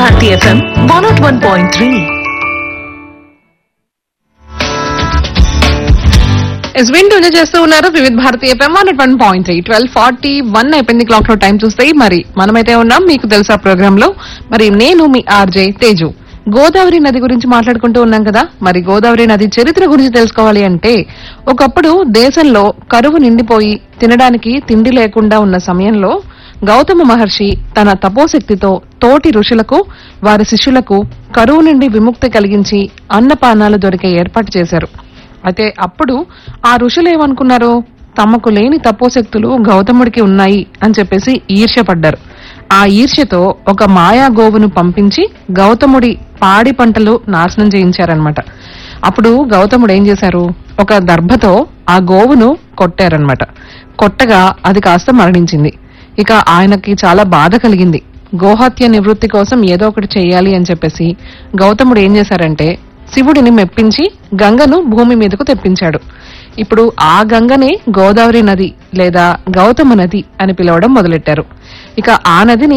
Bharati FM one not one point three ఎస్ వింటూ enjoy చేస్తూ ఉన్నారు వివిధ భారతీయ FM one one point three twelve forty one అయిపోయింది క్లాక్ లో టైం చూస్తే మరి మనమైతే ఉన్నాం మీకు తెలుసా ప్రోగ్రామ్ లో మరి నేను మీ ఆర్జే తేజు గోదావరి నది గురించి మాట్లాడుకుంటూ ఉన్నాం కదా మరి గోదావరి నది చరిత్ర గురించి తెలుసుకోవాలి అంటే ఒకప్పుడు దేశంలో కరువు నిండిపోయి తినడానికి తిండి లేకుండా ఉన్న సమయంలో గౌతమ మహర్షి తన తపోశక్తితో తోటి ఋషులకు వారి శిష్యులకు కరువు నుండి విముక్తి కలిగించి అన్నపానాలు దొరికే ఏర్పాటు చేశారు అయితే అప్పుడు ఆ ఋషులు ఏమనుకున్నారు తమకు లేని తపోశక్తులు గౌతముడికి ఉన్నాయి అని చెప్పేసి ఈర్ష్యపడ్డారు ఆ ఈర్ష్యతో ఒక మాయా గోవును పంపించి గౌతముడి పాడి పంటలు నాశనం చేయించారనమాట అప్పుడు గౌతముడు ఏం చేశారు ఒక దర్భతో ఆ గోవును కొట్టారనమాట కొట్టగా అది కాస్త మరణించింది ఇక ఆయనకి చాలా బాధ కలిగింది గోహత్య నివృత్తి కోసం ఏదో ఒకటి చేయాలి అని చెప్పేసి గౌతముడు ఏం చేశారంటే శివుడిని మెప్పించి గంగను భూమి మీదకు తెప్పించాడు ఇప్పుడు ఆ గంగనే గోదావరి నది లేదా గౌతమ నది అని పిలవడం మొదలెట్టారు ఇక ఆ నదిని